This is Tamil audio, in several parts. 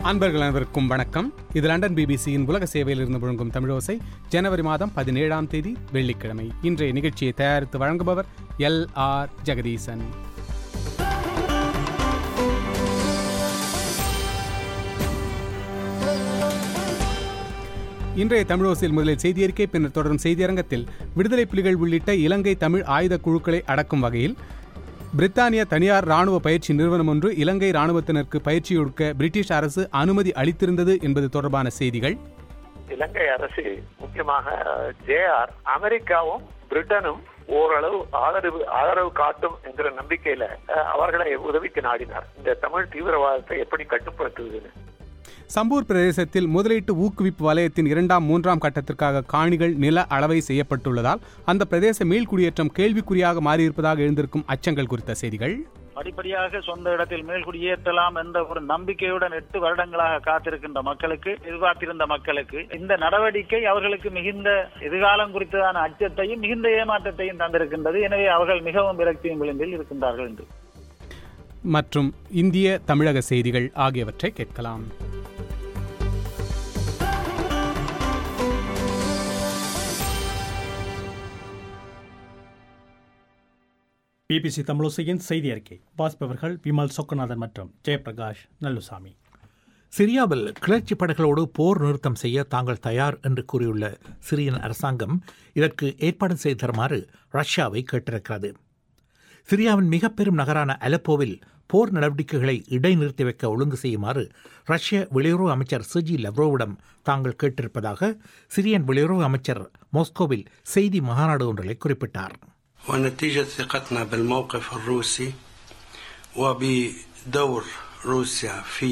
அன்பர்கள் அனைவருக்கும் வணக்கம் இது லண்டன் பிபிசியின் உலக சேவையில் இருந்து முழங்கும் தமிழோசை ஜனவரி மாதம் பதினேழாம் தேதி வெள்ளிக்கிழமை இன்றைய நிகழ்ச்சியை தயாரித்து வழங்குபவர் எல் ஆர் ஜெகதீசன் இன்றைய தமிழோசையில் முதலில் செய்தி அறிக்கை பின்னர் தொடரும் செய்தியரங்கத்தில் விடுதலை புலிகள் உள்ளிட்ட இலங்கை தமிழ் ஆயுத குழுக்களை அடக்கும் வகையில் பிரித்தானிய தனியார் ராணுவ பயிற்சி நிறுவனம் ஒன்று இலங்கை ராணுவத்தினருக்கு பயிற்சி கொடுக்க பிரிட்டிஷ் அரசு அனுமதி அளித்திருந்தது என்பது தொடர்பான செய்திகள் இலங்கை அரசு முக்கியமாக ஜேஆர் அமெரிக்காவும் பிரிட்டனும் ஓரளவு ஆதரவு ஆதரவு காட்டும் என்கிற நம்பிக்கையில அஹ், அவர்களை உதவிக்கு நாடினார் இந்த தமிழ் தீவிரவாதத்தை எப்படி கட்டுப்படுத்துவதுன்னு சம்பூர் பிரதேசத்தில் முதலீட்டு ஊக்குவிப்பு வலயத்தின் இரண்டாம் மூன்றாம் கட்டத்திற்காக காணிகள் நில அளவை செய்யப்பட்டுள்ளதால் அந்த பிரதேச மீள்குடியேற்றம் கேள்விக்குறியாக மாறியிருப்பதாக எழுந்திருக்கும் அச்சங்கள் குறித்த செய்திகள் படிப்படியாக சொந்த இடத்தில் மேல்குடியேற்றலாம் என்ற ஒரு நம்பிக்கையுடன் எட்டு வருடங்களாக காத்திருக்கின்ற மக்களுக்கு எதிர்பார்த்திருந்த மக்களுக்கு இந்த நடவடிக்கை அவர்களுக்கு மிகுந்த எதிர்காலம் குறித்ததான அச்சத்தையும் மிகுந்த ஏமாற்றத்தையும் தந்திருக்கின்றது எனவே அவர்கள் மிகவும் விரக்தியும் விளிம்பில் இருக்கின்றார்கள் என்று மற்றும் இந்திய தமிழக செய்திகள் ஆகியவற்றை கேட்கலாம் பிபிசி தமிழோசையின் செய்தி அறிக்கை வாசிப்பவர்கள் விமல் சொக்கநாதன் மற்றும் ஜெயபிரகாஷ் நல்லுசாமி சிரியாவில் கிளர்ச்சி படைகளோடு போர் நிறுத்தம் செய்ய தாங்கள் தயார் என்று கூறியுள்ள சிரியன் அரசாங்கம் இதற்கு ஏற்பாடு செய்து தருமாறு ரஷ்யாவை கேட்டிருக்கிறது சிரியாவின் மிக பெரும் நகரான அலப்போவில் போர் நடவடிக்கைகளை இடைநிறுத்தி வைக்க ஒழுங்கு செய்யுமாறு ரஷ்ய வெளியுறவு அமைச்சர் சிஜி லவ்ரோவிடம் தாங்கள் கேட்டிருப்பதாக சிரியன் வெளியுறவு அமைச்சர் மாஸ்கோவில் செய்தி மாநாடு ஒன்றில் குறிப்பிட்டார் ونتيجة ثقتنا بالموقف الروسي وبدور روسيا في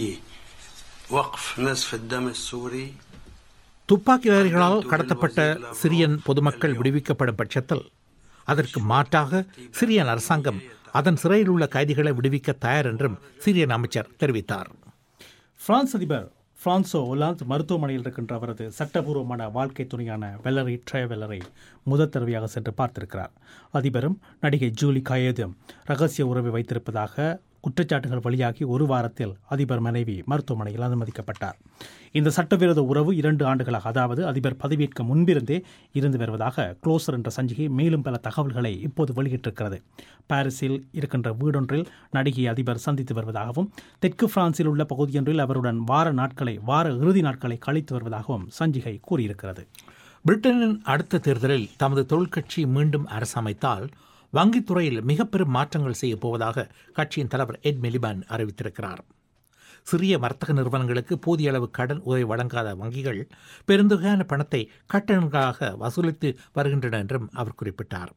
وقف نزف الدم السوري துப்பாக்கிதாரிகளால் கடத்தப்பட்ட சிரியன் பொதுமக்கள் விடுவிக்கப்படும் பட்சத்தில் அதற்கு மாற்றாக சிரியன் அரசாங்கம் அதன் சிறையில் உள்ள கைதிகளை விடுவிக்க தயார் என்றும் சிரியன் அமைச்சர் தெரிவித்தார் பிரான்ஸ் அதிபர் பிரான்சோ ஒலாந்து மருத்துவமனையில் இருக்கின்ற அவரது சட்டபூர்வமான வாழ்க்கை துணையான வெலரி ட்ரேவெலரை முதல் தடவையாக சென்று பார்த்திருக்கிறார் அதிபரும் நடிகை ஜூலி கயேதும் ரகசிய உறவை வைத்திருப்பதாக குற்றச்சாட்டுகள் வெளியாகி ஒரு வாரத்தில் அதிபர் மனைவி மருத்துவமனையில் அனுமதிக்கப்பட்டார் இந்த சட்டவிரோத உறவு இரண்டு ஆண்டுகளாக அதாவது அதிபர் பதவியேற்க முன்பிருந்தே இருந்து வருவதாக க்ளோசர் என்ற சஞ்சிகை மேலும் பல தகவல்களை இப்போது வெளியிட்டிருக்கிறது பாரிஸில் இருக்கின்ற வீடொன்றில் நடிகை அதிபர் சந்தித்து வருவதாகவும் தெற்கு பிரான்சில் உள்ள பகுதியொன்றில் அவருடன் வார நாட்களை வார இறுதி நாட்களை கழித்து வருவதாகவும் சஞ்சிகை கூறியிருக்கிறது பிரிட்டனின் அடுத்த தேர்தலில் தமது தொழிற்கட்சி மீண்டும் அரசு அமைத்தால் வங்கித்துறையில் மிக பெரும் மாற்றங்கள் செய்யப் போவதாக கட்சியின் தலைவர் எட் மெலிபான் அறிவித்திருக்கிறார் சிறிய வர்த்தக நிறுவனங்களுக்கு போதிய அளவு கடன் உதவி வழங்காத வங்கிகள் பெருந்தொகையான பணத்தை கட்டணங்களாக வசூலித்து வருகின்றன என்றும் அவர் குறிப்பிட்டார்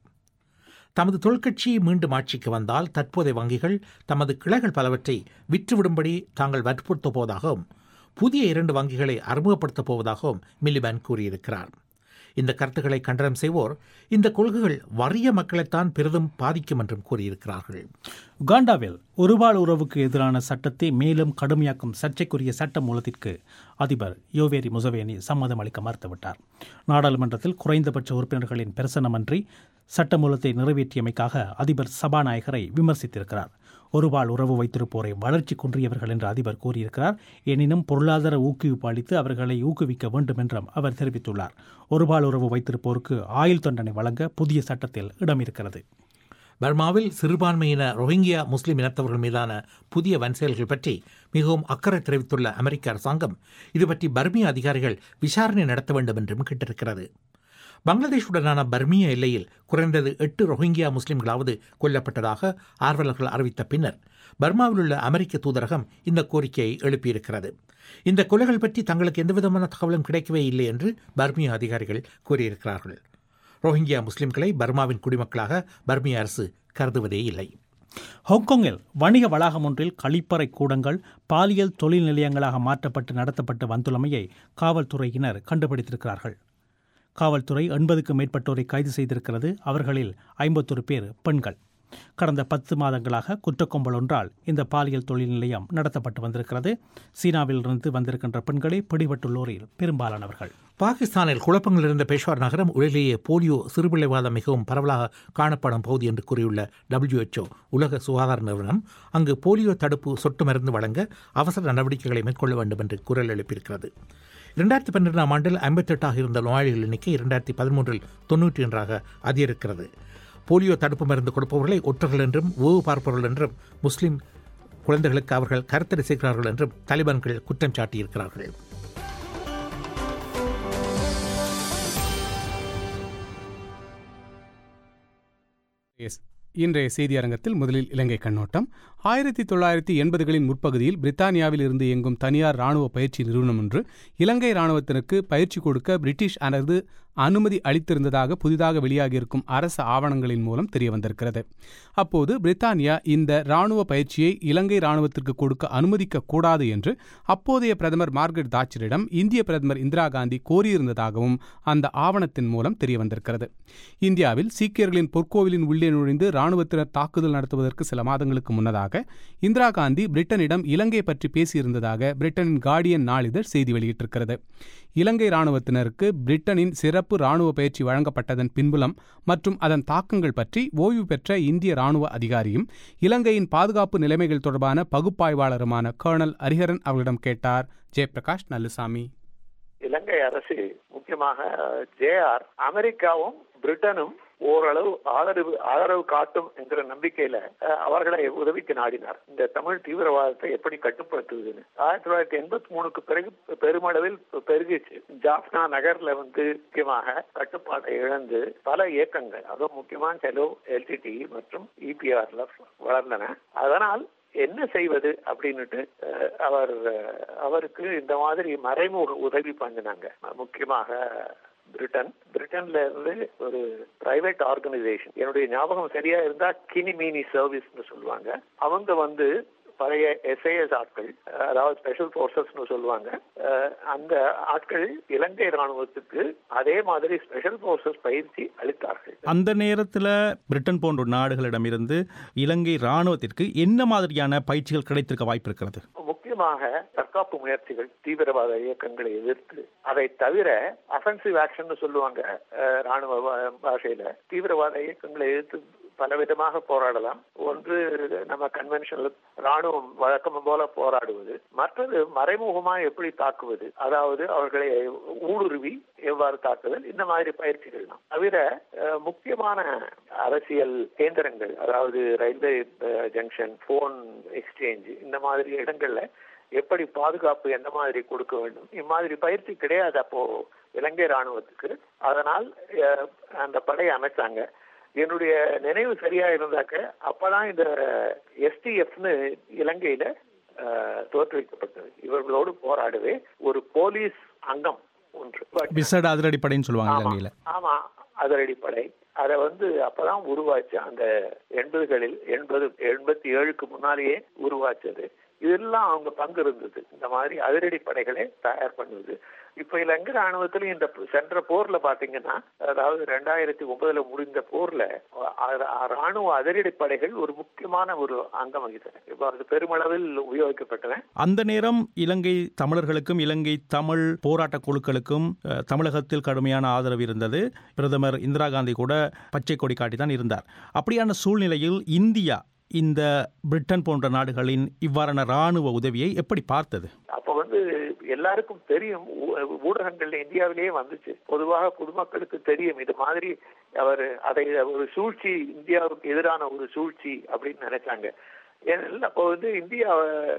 தமது தொழிற்கட்சி மீண்டும் ஆட்சிக்கு வந்தால் தற்போதைய வங்கிகள் தமது கிளைகள் பலவற்றை விற்றுவிடும்படி தாங்கள் வற்புறுத்தப் போவதாகவும் புதிய இரண்டு வங்கிகளை அறிமுகப்படுத்தப் போவதாகவும் மில்லிபேன் கூறியிருக்கிறார் இந்த கருத்துக்களை கண்டனம் செய்வோர் இந்த கொள்கைகள் வறிய மக்களைத்தான் பெரிதும் பாதிக்கும் என்றும் கூறியிருக்கிறார்கள் உகாண்டாவில் ஒருபால் உறவுக்கு எதிரான சட்டத்தை மேலும் கடுமையாக்கும் சர்ச்சைக்குரிய சட்ட மூலத்திற்கு அதிபர் யோவேரி முசவேனி சம்மதம் அளிக்க மறுத்துவிட்டார் நாடாளுமன்றத்தில் குறைந்தபட்ச உறுப்பினர்களின் பிரசனமன்றி சட்ட மூலத்தை நிறைவேற்றியமைக்காக அதிபர் சபாநாயகரை விமர்சித்திருக்கிறார் ஒருபால் உறவு வைத்திருப்போரை வளர்ச்சி குன்றியவர்கள் என்று அதிபர் கூறியிருக்கிறார் எனினும் பொருளாதார ஊக்குவிப்பு அளித்து அவர்களை ஊக்குவிக்க வேண்டும் என்றும் அவர் தெரிவித்துள்ளார் ஒருபால் உறவு வைத்திருப்போருக்கு ஆயுள் தண்டனை வழங்க புதிய சட்டத்தில் இடம் இருக்கிறது பர்மாவில் சிறுபான்மையின ரோஹிங்கியா முஸ்லிம் இனத்தவர்கள் மீதான புதிய வன்செயல்கள் பற்றி மிகவும் அக்கறை தெரிவித்துள்ள அமெரிக்க அரசாங்கம் இது பற்றி பர்மிய அதிகாரிகள் விசாரணை நடத்த வேண்டும் என்றும் கேட்டிருக்கிறது பங்களாதேஷுடனான பர்மிய எல்லையில் குறைந்தது எட்டு ரோஹிங்கியா முஸ்லிம்களாவது கொல்லப்பட்டதாக ஆர்வலர்கள் அறிவித்த பின்னர் பர்மாவில் உள்ள அமெரிக்க தூதரகம் இந்த கோரிக்கையை எழுப்பியிருக்கிறது இந்த கொலைகள் பற்றி தங்களுக்கு எந்தவிதமான தகவலும் கிடைக்கவே இல்லை என்று பர்மிய அதிகாரிகள் கூறியிருக்கிறார்கள் ரோஹிங்கியா முஸ்லிம்களை பர்மாவின் குடிமக்களாக பர்மிய அரசு கருதுவதே இல்லை ஹாங்காங்கில் வணிக வளாகம் ஒன்றில் கழிப்பறை கூடங்கள் பாலியல் தொழில் நிலையங்களாக மாற்றப்பட்டு நடத்தப்பட்டு வந்துள்ளமையை காவல்துறையினர் கண்டுபிடித்திருக்கிறார்கள் காவல்துறை எண்பதுக்கும் மேற்பட்டோரை கைது செய்திருக்கிறது அவர்களில் ஐம்பத்தொரு பேர் பெண்கள் கடந்த பத்து மாதங்களாக குற்றக்கொம்பல் ஒன்றால் இந்த பாலியல் தொழில் நிலையம் நடத்தப்பட்டு வந்திருக்கிறது சீனாவிலிருந்து வந்திருக்கின்ற பெண்களே பிடிபட்டுள்ளோரில் பெரும்பாலானவர்கள் பாகிஸ்தானில் குழப்பங்கள் இருந்த பேஷ்வார் நகரம் உலகிலேயே போலியோ சிறுபிள்ளைவாதம் மிகவும் பரவலாக காணப்படும் பகுதி என்று கூறியுள்ள WHO உலக சுகாதார நிறுவனம் அங்கு போலியோ தடுப்பு சொட்டு மருந்து வழங்க அவசர நடவடிக்கைகளை மேற்கொள்ள வேண்டும் என்று குரல் எழுப்பியிருக்கிறது இரண்டாயிரத்தி பன்னிரெண்டாம் ஆண்டில் ஐம்பத்தெட்டாக இருந்த நோயாளிகள் எண்ணிக்கை இரண்டாயிரத்தி பதிமூன்றில் தொன்னூற்றி ஒன்றாக அதிகரிக்கிறது போலியோ தடுப்பு மருந்து கொடுப்பவர்களை ஒற்றர்கள் என்றும் ஓவு பார்ப்பவர்கள் என்றும் முஸ்லிம் குழந்தைகளுக்கு அவர்கள் கருத்தடை செய்கிறார்கள் என்றும் தலிபான்கள் குற்றம் சாட்டியிருக்கிறார்கள் எஸ் இன்றைய செய்தி அரங்கத்தில் முதலில் இலங்கை கண்ணோட்டம் ஆயிரத்தி தொள்ளாயிரத்தி எண்பதுகளின் முற்பகுதியில் பிரித்தானியாவில் இருந்து இயங்கும் தனியார் ராணுவ பயிற்சி நிறுவனம் ஒன்று இலங்கை ராணுவத்தினருக்கு பயிற்சி கொடுக்க பிரிட்டிஷ் அரசு அனுமதி அளித்திருந்ததாக புதிதாக வெளியாகியிருக்கும் அரசு ஆவணங்களின் மூலம் தெரிய வந்திருக்கிறது அப்போது பிரித்தானியா இந்த ராணுவ பயிற்சியை இலங்கை ராணுவத்திற்கு கொடுக்க அனுமதிக்க கூடாது என்று அப்போதைய பிரதமர் மார்கரெட் தாச்சரிடம் இந்திய பிரதமர் இந்திரா காந்தி கோரியிருந்ததாகவும் அந்த ஆவணத்தின் மூலம் தெரிய வந்திருக்கிறது இந்தியாவில் சீக்கியர்களின் பொற்கோவிலின் உள்ளே நுழைந்து ராணுவத்தினர் தாக்குதல் நடத்துவதற்கு சில மாதங்களுக்கு முன்னதாக இந்திரா காந்தி பிரிட்டனிடம் இலங்கை பற்றி பேசியிருந்ததாக பிரிட்டனின் கார்டியன் நாளிதழ் செய்தி வெளியிட்டிருக்கிறது இலங்கை ராணுவத்தினருக்கு பிரிட்டனின் சிறப்பு ராணுவ பயிற்சி வழங்கப்பட்டதன் பின்புலம் மற்றும் அதன் தாக்கங்கள் பற்றி ஓய்வு பெற்ற இந்திய ராணுவ அதிகாரியும் இலங்கையின் பாதுகாப்பு நிலைமைகள் தொடர்பான பகுப்பாய்வாளருமான கர்னல் ஹரிஹரன் அவர்களிடம் கேட்டார் ஜெயபிரகாஷ் நல்லுசாமி இலங்கை அரசு முக்கியமாக ஜேஆர் அமெரிக்காவும் பிரிட்டனும் ஓரளவு ஆதரவு ஆதரவு காட்டும் என்கிற நம்பிக்கையில அஹ், அவர்களை உதவிக்கு நாடினார் இந்த தமிழ் தீவிரவாதத்தை எப்படி கட்டுப்படுத்துவதுன்னு ஆயிரத்தி தொள்ளாயிரத்தி எண்பத்தி மூணுக்கு பிறகு பெருமளவில் பெருகிச்சு ஜாஃப்னா நகர்ல வந்து முக்கியமாக கட்டுப்பாட்டை இழந்து பல இயக்கங்கள் அதுவும் முக்கியமான செலோ எல்டிடி மற்றும் இபிஆர்ல வளர்ந்தன அதனால் என்ன செய்வது அப்படின்னுட்டு அஹ், அவர் அஹ், அவருக்கு இந்த மாதிரி மறைமுக உதவி பண்ணினாங்க முக்கியமாக பிரிட்டன் பிரிட்டன்ல இருந்து ஒரு பிரைவேட் ஆர்கனைசேஷன் என்னுடைய ஞாபகம் சரியா இருந்தா கினிமீனி சர்வீஸ்னு சொல்லுவாங்க அவங்க வந்து பழைய எஸ்ஐஎஸ் ஆட்கள் அஹ், அதாவது ஸ்பெஷல் போர்சஸ்னு சொல்லுவாங்க அஹ், அந்த ஆட்கள் இலங்கை ராணுவத்துக்கு அதே மாதிரி ஸ்பெஷல் போர்சஸ் பயிற்சி அளித்தார்கள் அந்த நேரத்தில் பிரிட்டன் போன்ற நாடுகளிடமிருந்து இலங்கை ராணுவத்திற்கு என்ன மாதிரியான பயிற்சிகள் கிடைத்திருக்க வாய்ப்பு இருக்கிறது முக்கியமாக தற்காப்பு முயற்சிகள் தீவிரவாத இயக்கங்களை எதிர்த்து அதை தவிர அஃபென்சிவ் ஆக்ஷன் சொல்லுவாங்க அஹ், ராணுவ பா- பாஷையில தீவிரவாத இயக்கங்களை எதிர்த்து பலவிதமாக போராடலாம் ஒன்று நம்ம கன்வென்ஷனல் ராணுவம் வழக்கம் போல போராடுவது மற்றது மறைமுகமா எப்படி தாக்குவது அதாவது அவர்களை ஊடுருவி எவ்வாறு தாக்குதல் இந்த மாதிரி பயிற்சிகள் தான் தவிர அஹ், முக்கியமான அரசியல் கேந்திரங்கள் அதாவது ரயில்வே ஜங்ஷன் போன் எக்ஸ்சேஞ்ச் இந்த மாதிரி இடங்கள்ல எப்படி பாதுகாப்பு எந்த மாதிரி கொடுக்க வேண்டும் இம்மாதிரி பயிற்சி கிடையாது அப்போ இலங்கை ராணுவத்துக்கு அதனால் அஹ், அந்த படையை அமைச்சாங்க என்னுடைய நினைவு சரியா இருந்தாக்க அப்பதான் இந்த எஸ்டிஎஃப்னு இலங்கையில அஹ், தோற்றுவிக்கப்பட்டது இவர்களோடு போராடவே ஒரு போலீஸ் அங்கம் ஒன்று But விசேட அதிரடிப்படைன்னு சொல்லுவாங்க ஆமா இலங்கையில் ஆமா அதிரடிப்படை அதை வந்து அப்பதான் உருவாச்சு அந்த எண்பதுகளில் எண்பது எண்பத்தி ஏழுக்கு முன்னாலேயே உருவாச்சது இதெல்லாம் அவங்க பங்கு இருந்தது இந்த மாதிரி அதிரடி படைகளை தயார் பண்ணுவது இப்ப இலங்கை ராணுவத்துல இந்த சென்ற போர்ல பாத்தீங்கன்னா அதாவது ரெண்டாயிரத்தி ஒன்பதுல முடிந்த போர்ல அ- அ- ராணுவ அதிரடி படைகள் ஒரு முக்கியமான ஒரு அங்கம் வகித்தன இப்ப அது பெருமளவில் உபயோகிக்கப்பட்டன அந்த நேரம் இலங்கை தமிழர்களுக்கும் இலங்கை தமிழ் போராட்ட குழுக்களுக்கும் அஹ், தமிழகத்தில் கடுமையான ஆதரவு இருந்தது பிரதமர் இந்திரா காந்தி கூட பச்சை கொடி காட்டி தான் இருந்தார் அப்படியான சூழ்நிலையில் இந்தியா இந்த பிரிட்டன் போன்ற நாடுகளின் இவ்வாறான ராணுவ உதவியை எப்படி பார்த்தது அப்ப வந்து எல்லாருக்கும் தெரியும் ஊ- ஊடகங்கள்ல இந்தியாவிலேயே வந்துச்சு பொதுவாக பொதுமக்களுக்கு தெரியும் இது மாதிரி அவர் அதை ஒரு சூழ்ச்சி இந்தியாவுக்கு எதிரான ஒரு சூழ்ச்சி அப்படின்னு நினைச்சாங்க ஏனெனில் அப்போ வந்து இந்தியா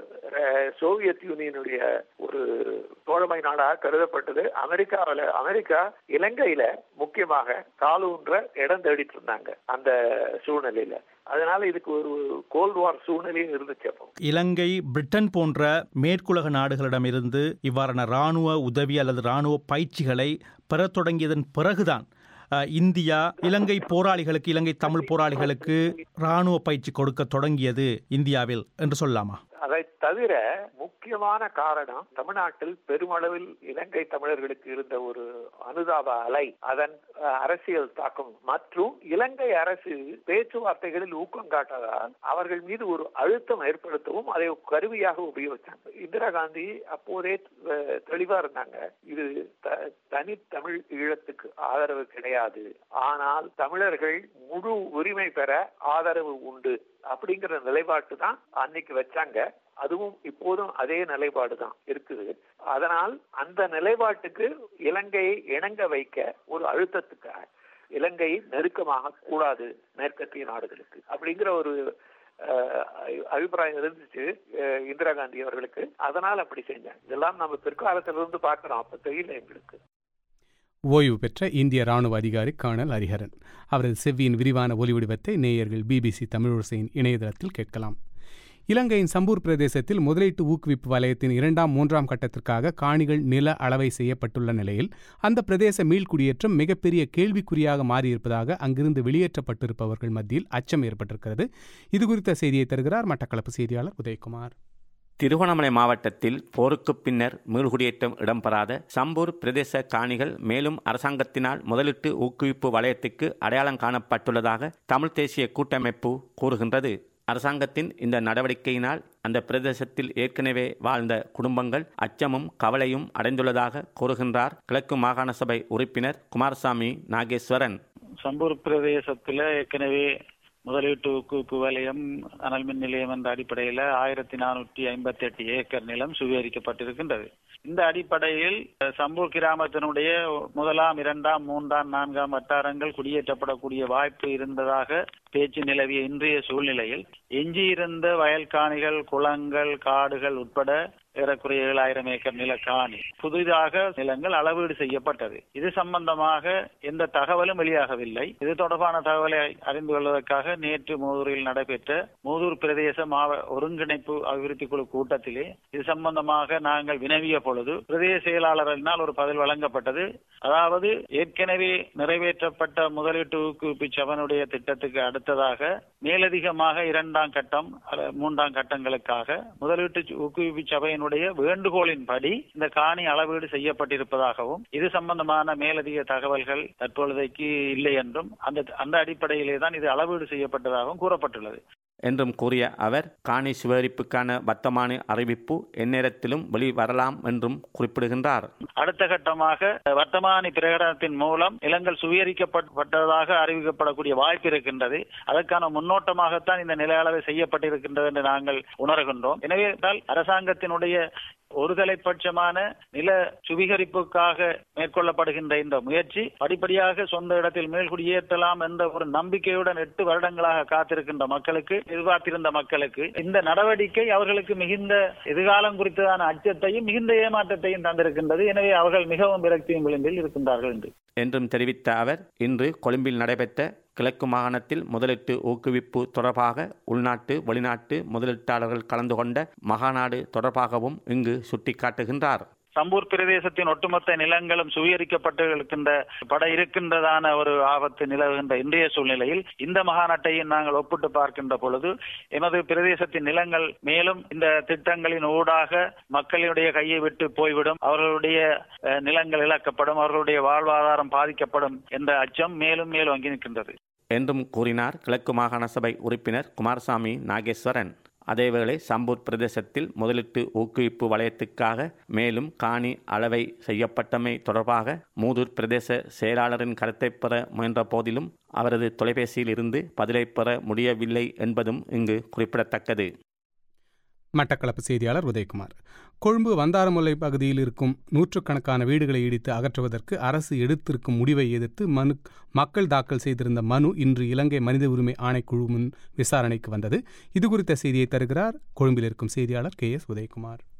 அஹ், சோவியத் யூனியனுடைய ஒரு தோழமை நாடாக கருதப்பட்டது அமெரிக்காவில் அமெரிக்கா இலங்கையில முக்கியமாக காலூன்ற இடம் தேடிட்டு இருந்தாங்க அந்த சூழ்நிலையில அதனால இதுக்கு ஒரு கோல்ட் வார் சூழ்நிலையும் இருந்துச்சு அப்போ இலங்கை பிரிட்டன் போன்ற மேற்குலக நாடுகளிடமிருந்து இவ்வாறான ராணுவ உதவி அல்லது ராணுவ பயிற்சிகளை பெறத் தொடங்கியதன் பிறகுதான் அஹ், இந்தியா இலங்கை போராளிகளுக்கு இலங்கை தமிழ் போராளிகளுக்கு ராணுவ பயிற்சி கொடுக்க தொடங்கியது இந்தியாவில் என்று சொல்லலாமா அதை தவிர முக்கியமான காரணம் தமிழ்நாட்டில் பெருமளவில் இலங்கை தமிழர்களுக்கு இருந்த ஒரு அனுதாப அலை அதன் அஹ், அரசியல் தாக்கம் மற்றும் இலங்கை அரசு பேச்சுவார்த்தைகளில் ஊக்கம் காட்டாதால் அவர்கள் மீது ஒரு அழுத்தம் ஏற்படுத்தவும் அதை ஒரு கருவியாக உபயோகித்தாங்க இந்திரா காந்தி அப்போதே அஹ், தெளிவா இருந்தாங்க இது த- தனித்தமிழ் ஈழத்துக்கு ஆதரவு கிடையாது ஆனால் தமிழர்கள் முழு உரிமை பெற ஆதரவு உண்டு அப்படிங்கிற நிலைப்பாட்டு தான் அன்னைக்கு வச்சாங்க அதுவும் இப்போதும் அதே நிலைப்பாடு தான் இருக்குது அதனால் அந்த நிலைப்பாட்டுக்கு இலங்கையை இணங்க வைக்க ஒரு அழுத்தத்துக்காக இலங்கை நெருக்கமாக கூடாது மேற்கத்திய நாடுகளுக்கு அப்படிங்கிற ஒரு அஹ், அபிப்பிராயம் இருந்துச்சு அஹ், இந்திரா காந்தி அவர்களுக்கு அதனால் அப்படி செஞ்சாங்க இதெல்லாம் நம்ம பிற்காலத்திலிருந்து பார்க்கிறோம் அப்ப தெரியல எங்களுக்கு ஓய்வு பெற்ற இந்திய ராணுவ அதிகாரி கர்னல் ஹரிஹரன் அவரது செவ்வியின் விரிவான ஒலிவடிவத்தை நேயர்கள் பிபிசி தமிழோசையின் இணையதளத்தில் கேட்கலாம் இலங்கையின் சம்பூர் பிரதேசத்தில் முதலீட்டு ஊக்குவிப்பு வலயத்தின் இரண்டாம் மூன்றாம் கட்டத்திற்காக காணிகள் நில அளவை செய்யப்பட்டுள்ள நிலையில் அந்த பிரதேச மீள்குடியேற்றம் மிகப்பெரிய கேள்விக்குறியாக மாறியிருப்பதாக அங்கிருந்து வெளியேற்றப்பட்டிருப்பவர்கள் மத்தியில் அச்சம் ஏற்பட்டிருக்கிறது இதுகுறித்த செய்தியை தருகிறார் மட்டக்களப்பு செய்தியாளர் உதயகுமார் திருவண்ணாமலை மாவட்டத்தில் போருக்குப் பின்னர் மீள்குடியேற்றம் இடம்பெறாத சம்பூர் பிரதேச காணிகள் மேலும் அரசாங்கத்தினால் முதலீட்டு ஊக்குவிப்பு வலயத்துக்கு அடையாளம் காணப்பட்டுள்ளதாக தமிழ் தேசிய கூட்டமைப்பு கூறுகின்றது அரசாங்கத்தின் இந்த நடவடிக்கையினால் அந்த பிரதேசத்தில் ஏற்கனவே வாழ்ந்த குடும்பங்கள் அச்சமும் கவலையும் அடைந்துள்ளதாக கூறுகின்றார் கிழக்கு மாகாண சபை உறுப்பினர் குமாரசாமி நாகேஸ்வரன் சம்பூர் பிரதேசத்துல ஏற்கனவே முதலீட்டு ஊக்குவிப்பு வலயம் அனல் மின் நிலையம் என்ற அடிப்படையில ஆயிரத்தி நானூற்றி ஐம்பத்தி எட்டு ஏக்கர் நிலம் சுவீகரிக்கப்பட்டிருக்கின்றது இந்த அடிப்படையில் அஹ், சம்பூர் கிராமத்தினுடைய முதலாம் இரண்டாம் மூன்றாம் நான்காம் வட்டாரங்கள் குடியேற்றப்படக்கூடிய வாய்ப்பு இருந்ததாக பேச்சு நிலவிய இன்றைய சூழ்நிலையில் எஞ்சியிருந்த வயல்காணிகள் குளங்கள் காடுகள் உட்பட ஏறக்குறைய ஏழாயிரம் ஏக்கர் நில காணி புதிதாக நிலங்கள் அளவீடு செய்யப்பட்டது இது சம்பந்தமாக எந்த தகவலும் வெளியாகவில்லை இது தொடர்பான தகவலை அறிந்து கொள்வதற்காக நேற்று மூதூரில் நடைபெற்ற மூதூர் பிரதேச மாவ ஒருங்கிணைப்பு அபிவிருத்தி குழு கூட்டத்திலே இது சம்பந்தமாக நாங்கள் வினவிய பொழுது பிரதேச செயலாளரினால் ஒரு பதில் வழங்கப்பட்டது அதாவது ஏற்கனவே நிறைவேற்றப்பட்ட முதலீட்டு ஊக்குவிப்பு சபனுடைய திட்டத்துக்கு அடுத்ததாக மேலதிகமாக இரண்டாம் கட்டம் அல்லது மூன்றாம் கட்டங்களுக்காக முதலீட்டு ஊக்குவிப்பு சபையினுடைய வேண்டுகோளின்படி இந்த காணி அளவீடு செய்யப்பட்டிருப்பதாகவும் இது சம்பந்தமான மேலதிக தகவல்கள் தற்பொழுதைக்கு இல்லை என்றும் அந்த அந்த அடிப்படையிலே தான் இது அளவீடு செய்யப்பட்டதாகவும் கூறப்பட்டுள்ளது என்றும் கூறிய அவர் காணி சுவரிப்புக்கான வர்த்தமானி அறிவிப்பு எந்நேரத்திலும் வெளிவரலாம் என்றும் குறிப்பிடுகின்றார் அடுத்த கட்டமாக வர்த்தமானி பிரகடனத்தின் மூலம் நிலங்கள் சுவீகரிக்கப்பட்டதாக அறிவிக்கப்படக்கூடிய வாய்ப்பு இருக்கின்றது அதற்கான முன்னோட்டமாகத்தான் இந்த நில அளவை செய்யப்பட்டிருக்கின்றது என்று நாங்கள் உணர்கின்றோம் எனவே என்றால் அரசாங்கத்தினுடைய ஒருதலைப்பட்சமான நில சுவீகரிப்புக்காக மேற்கொள்ளப்படுகின்ற இந்த முயற்சி படிப்படியாக சொந்த இடத்தில் மேல்குடியேற்றலாம் என்ற ஒரு நம்பிக்கையுடன் எட்டு வருடங்களாக காத்திருக்கின்ற மக்களுக்கு எதிர்பார்த்திருந்த மக்களுக்கு இந்த நடவடிக்கை அவர்களுக்கு மிகுந்த எதிர்காலம் குறித்ததான அச்சத்தையும் மிகுந்த ஏமாற்றத்தையும் தந்திருக்கின்றது எனவே அவர்கள் மிகவும் விரக்தியும் விளிம்பில் இருக்கின்றார்கள் என்று என்றும் தெரிவித்த அவர் இன்று கொழும்பில் நடைபெற்ற கிழக்கு மாகாணத்தில் முதலீட்டு ஊக்குவிப்பு தொடர்பாக உள்நாட்டு வெளிநாட்டு முதலீட்டாளர்கள் கலந்து கொண்ட மகாநாடு தொடர்பாகவும் இங்கு சுட்டிக்காட்டுகின்றார் சம்பூர் பிரதேசத்தின் ஒட்டுமொத்த நிலங்களும் சுவீகரிக்கப்பட்டு இருக்கின்ற பட இருக்கின்றதான ஒரு ஆபத்து நிலவுகின்ற இன்றைய சூழ்நிலையில் இந்த மகாநாட்டையும் நாங்கள் ஒப்பிட்டு பார்க்கின்ற பொழுது எமது பிரதேசத்தின் நிலங்கள் மேலும் இந்த திட்டங்களின் ஊடாக மக்களுடைய கையை விட்டு போய்விடும் அவர்களுடைய அஹ், நிலங்கள் இழக்கப்படும் அவர்களுடைய வாழ்வாதாரம் பாதிக்கப்படும் என்ற அச்சம் மேலும் மேலும் அங்கி நிற்கின்றது என்றும் கூறினார் கிழக்கு மாகாண சபை உறுப்பினர் குமாரசாமி நாகேஸ்வரன் அதேவேளை சம்பூர் பிரதேசத்தில் முதலீட்டு ஊக்குவிப்பு வலயத்துக்காக மேலும் காணி அளவை செய்யப்பட்டமை தொடர்பாக மூதூர் பிரதேச செயலாளரின் கருத்தை பெற முயன்ற போதிலும் அவரது தொலைபேசியில் இருந்து பதிலை பெற முடியவில்லை என்பதும் இங்கு குறிப்பிடத்தக்கது மட்டக்களப்பு செய்தியாளர் உதயகுமார் கொழும்பு வந்தாரமுல்லை பகுதியில் இருக்கும் நூற்றுக்கணக்கான வீடுகளை இடித்து அகற்றுவதற்கு அரசு எடுத்திருக்கும் முடிவை எதிர்த்து மனு மக்கள் தாக்கல் செய்திருந்த மனு இன்று இலங்கை மனித உரிமை ஆணைக்குழு முன் விசாரணைக்கு வந்தது இதுகுறித்த செய்தியை தருகிறார் கொழும்பில் இருக்கும் செய்தியாளர் கே எஸ் உதயகுமார்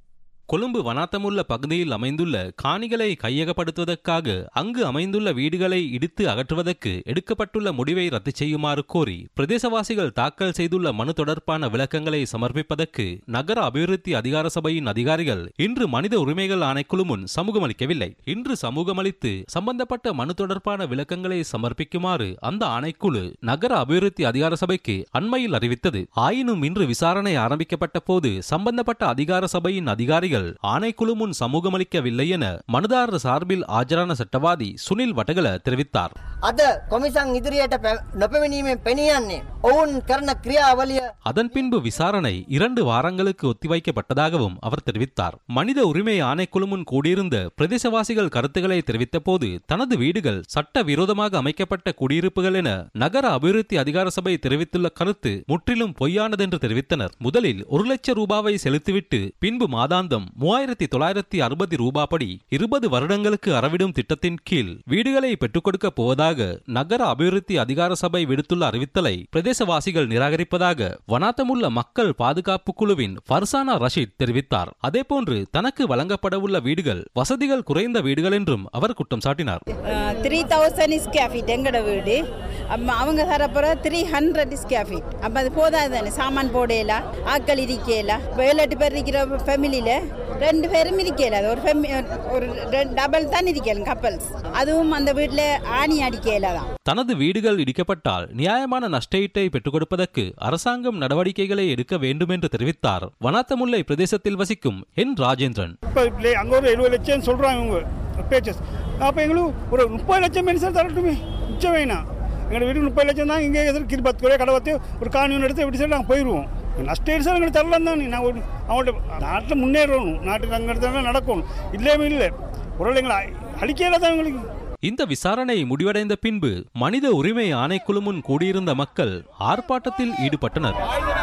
கொழும்பு வனாத்தமுள்ள பகுதியில் அமைந்துள்ள காணிகளை கையகப்படுத்துவதற்காக அங்கு அமைந்துள்ள வீடுகளை இடித்து அகற்றுவதற்கு எடுக்கப்பட்டுள்ள முடிவை ரத்து செய்யுமாறு கோரி பிரதேசவாசிகள் தாக்கல் செய்துள்ள மனு தொடர்பான விளக்கங்களை சமர்ப்பிப்பதற்கு நகர அபிவிருத்தி அதிகார சபையின் அதிகாரிகள் இன்று மனித உரிமைகள் ஆணைக்குழு முன் சமூகமளிக்கவில்லை இன்று சமூகமளித்து சம்பந்தப்பட்ட மனு தொடர்பான விளக்கங்களை சமர்ப்பிக்குமாறு அந்த ஆணைக்குழு நகர அபிவிருத்தி அதிகார சபைக்கு அண்மையில் அறிவித்தது ஆயினும் இன்று விசாரணை ஆரம்பிக்கப்பட்ட போது சம்பந்தப்பட்ட அதிகார சபையின் அதிகாரிகள் ஆணைக்குழு முன் சமூகமளிக்கவில்லை என மனுதாரர் சார்பில் ஆஜரான சட்டவாதி சுனில் வட்டகல தெரிவித்தார் අද කොමිසං ඉදිරියට පැ- නොපැමිණීමෙන් පෙනියන්නේ ඔවුන් කරන ක්‍රියාවලිය அதன் பின்பு விசாரணை இரண்டு வாரங்களுக்கு ஒத்திவைக்கப்பட்டதாகவும் அவர் தெரிவித்தார் மனித உரிமை ஆணைக்குழு முன் கூடியிருந்த பிரதேசவாசிகள் கருத்துக்களை தெரிவித்த போது தனது வீடுகள் சட்ட விரோதமாக அமைக்கப்பட்ட குடியிருப்புகள் என நகர அபிவிருத்தி அதிகார சபை தெரிவித்துள்ள கருத்து முற்றிலும் பொய்யானதென்று தெரிவித்தனர் முதலில் ஒரு லட்சம் ரூபாவை செலுத்திவிட்டு பின்பு மாதாந்தம் மூவாயிரத்தி தொள்ளாயிரத்தி அறுபது ரூபாப்படி இருபது வருடங்களுக்கு அறவிடும் திட்டத்தின் கீழ் வீடுகளை பெற்றுக் கொடுக்கப் போவதாக நகர அபிவிருத்தி அதிகார சபை விடுத்துள்ள அறிவித்தலை பிரதேசவாசிகள் நிராகரிப்பதாக வனாத்தமுள்ள மக்கள் பாதுகாப்பு குழுவின் ஃபர்சானா ரஷீத் தெரிவித்தார் அதேபோன்று தனக்கு வழங்கப்படவுள்ள வீடுகள் வசதிகள் குறைந்த வீடுகள் என்றும் அவர் குற்றம் சாட்டினார் த்ரீ தௌசண்ட் ஸ்கேர் ஃபீட் எங்களோட வீடு அப்ப அவங்க தரப்புற த்ரீ ஹண்ட்ரட் ஸ்கேர் ஃபீட் அப்போ அது போதாது தானே சாமான் போடையில ஆட்கள் இருக்கையில இப்போ ஏழு எட்டு பேர் இருக்கிற ஃபேமிலியில் ரெண்டு பேரும் இருக்கையில அது ஒரு ஃபேமி ஒரு டபுள் தான் இருக்கலும் கப்பல்ஸ் அதுவும் அந்த வீட்டில் ஆணி அடிக்கையில தான் தனது வீடுகள் இடிக்கப்பட்டால் நியாயமான நஷ்டஈட்டை பெற்றுக் கொடுப்பதற்கு அரசாங்கம் நடவடிக்கைகளை எடுக்க வேண்டும் என்று தெரிவித்தார் வனாத்தமுல்லை பிரதேசத்தில் வசிக்கும் என் ராஜேந்திரன் இப்போ அங்கே ஒரு எழுபது லட்சம் சொல்கிறாங்க இவங்க பேச்சஸ் அப்போ எங்களுக்கு ஒரு முப்பது லட்சம் மெடிசன் தரட்டுமே மிச்சம் வேணாம் எங்களோட வீட்டுக்கு முப்பது லட்சம் தான் இங்கே எதிர்க்கு இருபத்து கூட கடை வத்து ஒரு காணியம் எடுத்து எப்படி சொல்லி நாங்கள் போயிடுவோம் நஷ்ட ஈடு எங்களுக்கு தரலாம் தான் நான் ஒரு அவங்கள்ட்ட நாட்டில் முன்னேறணும் நாட்டுக்கு அங்கே எடுத்தாங்க நடக்கணும் இல்லவே இல்லை ஒரு எங்களை அழிக்கையில தான் எங்களுக்கு இந்த விசாரணை முடிவடைந்த பின்பு மனித உரிமை ஆணைக்குழு முன் கூடியிருந்த மக்கள் ஆர்ப்பாட்டத்தில் ஈடுபட்டனர்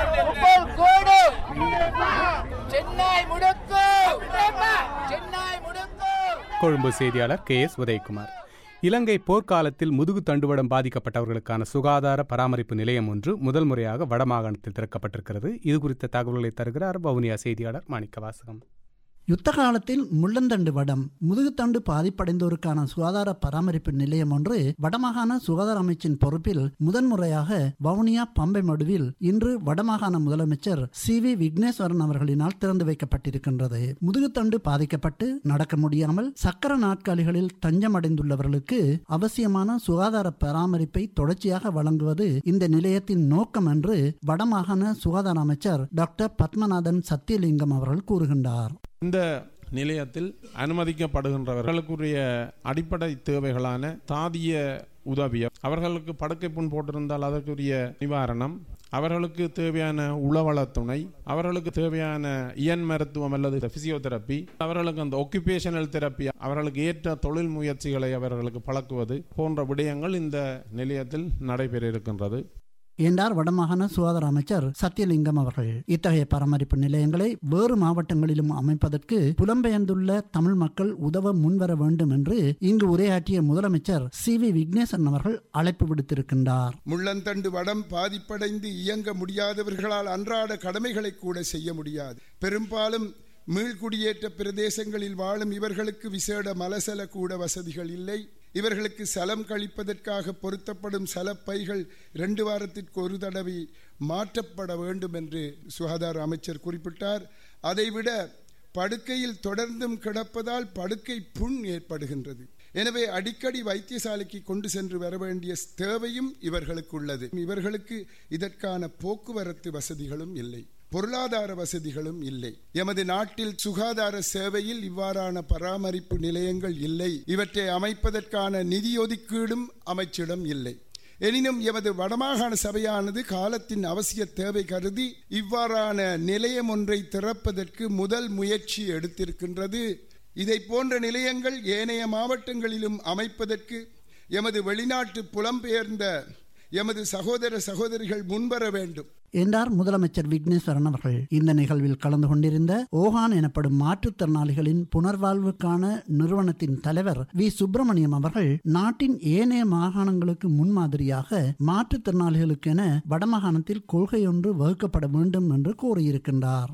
கொழும்பு செய்தியாளர் கே எஸ் உதயகுமார் இலங்கை போர்க்காலத்தில் முதுகு தண்டுவடம் பாதிக்கப்பட்டவர்களுக்கான சுகாதார பராமரிப்பு நிலையம் ஒன்று முதல் முறையாக வடமாகாணத்தில் திறக்கப்பட்டிருக்கிறது இது குறித்த தகவல்களை தருகிறார் வவுனியா செய்தியாளர் மாணிக்க வாசகம் யுத்த காலத்தில் முள்ளந்தண்டு வடம் முதுகுத்தண்டு பாதிப்படைந்தோருக்கான சுகாதார பராமரிப்பு நிலையம் ஒன்று வடமாகாண சுகாதார அமைச்சின் பொறுப்பில் முதன்முறையாக வவுனியா பம்பை மடுவில் இன்று வடமாகாண முதலமைச்சர் சி வி விக்னேஸ்வரன் அவர்களினால் திறந்து வைக்கப்பட்டிருக்கின்றது முதுகுத்தண்டு பாதிக்கப்பட்டு நடக்க முடியாமல் சக்கர நாட்காலிகளில் தஞ்சமடைந்துள்ளவர்களுக்கு அவசியமான சுகாதார பராமரிப்பை தொடர்ச்சியாக வழங்குவது இந்த நிலையத்தின் நோக்கம் என்று வடமாகாண சுகாதார அமைச்சர் டாக்டர் பத்மநாதன் சத்தியலிங்கம் அவர்கள் கூறுகின்றார் இந்த நிலையத்தில் அனுமதிக்கப்படுகின்றவர்களுக்குரிய அடிப்படை தேவைகளான தாதிய உதவி அவர்களுக்கு படுக்கை புண் போட்டிருந்தால் அதற்குரிய நிவாரணம் அவர்களுக்கு தேவையான உளவள துணை அவர்களுக்கு தேவையான இயன் மருத்துவம் அல்லது பிசியோதெரப்பி அவர்களுக்கு அந்த ஒக்குபேஷனல் தெரப்பி அவர்களுக்கு ஏற்ற தொழில் முயற்சிகளை அவர்களுக்கு பழக்குவது போன்ற விடயங்கள் இந்த நிலையத்தில் நடைபெற இருக்கின்றது என்றார் வடமாகாண சுகாதார அமைச்சர் சத்தியலிங்கம் அவர்கள் இத்தகைய பராமரிப்பு நிலையங்களை வேறு மாவட்டங்களிலும் அமைப்பதற்கு புலம்பெயர்ந்துள்ள தமிழ் மக்கள் உதவ முன்வர வேண்டும் என்று இங்கு உரையாற்றிய முதலமைச்சர் சி வி விக்னேசன் அவர்கள் அழைப்பு விடுத்திருக்கின்றார் முள்ளந்தண்டு வடம் பாதிப்படைந்து இயங்க முடியாதவர்களால் அன்றாட கடமைகளை கூட செய்ய முடியாது பெரும்பாலும் மீள்குடியேற்ற பிரதேசங்களில் வாழும் இவர்களுக்கு விசேட மலசல கூட வசதிகள் இல்லை இவர்களுக்கு சலம் கழிப்பதற்காக பொருத்தப்படும் சலப்பைகள் ரெண்டு வாரத்திற்கு ஒரு தடவை மாற்றப்பட வேண்டும் என்று சுகாதார அமைச்சர் குறிப்பிட்டார் அதைவிட படுக்கையில் தொடர்ந்தும் கிடப்பதால் படுக்கை புண் ஏற்படுகின்றது எனவே அடிக்கடி வைத்தியசாலைக்கு கொண்டு சென்று வர வேண்டிய தேவையும் இவர்களுக்கு உள்ளது இவர்களுக்கு இதற்கான போக்குவரத்து வசதிகளும் இல்லை பொருளாதார வசதிகளும் இல்லை எமது நாட்டில் சுகாதார சேவையில் இவ்வாறான பராமரிப்பு நிலையங்கள் இல்லை இவற்றை அமைப்பதற்கான நிதி ஒதுக்கீடும் அமைச்சிடம் இல்லை எனினும் எமது வடமாகாண சபையானது காலத்தின் அவசிய தேவை கருதி இவ்வாறான நிலையம் ஒன்றை திறப்பதற்கு முதல் முயற்சி எடுத்திருக்கின்றது இதை போன்ற நிலையங்கள் ஏனைய மாவட்டங்களிலும் அமைப்பதற்கு எமது வெளிநாட்டு புலம்பெயர்ந்த எமது சகோதர சகோதரிகள் முன்வர வேண்டும் என்றார் முதலமைச்சர் விக்னேஸ்வரன் அவர்கள் இந்த நிகழ்வில் கலந்து கொண்டிருந்த ஓஹான் எனப்படும் மாற்றுத்திறனாளிகளின் புனர்வாழ்வுக்கான நிறுவனத்தின் தலைவர் வி சுப்பிரமணியம் அவர்கள் நாட்டின் ஏனைய மாகாணங்களுக்கு முன்மாதிரியாக மாற்றுத்திறனாளிகளுக்கென வடமாகாணத்தில் கொள்கை ஒன்று வகுக்கப்பட வேண்டும் என்று கூறியிருக்கின்றார்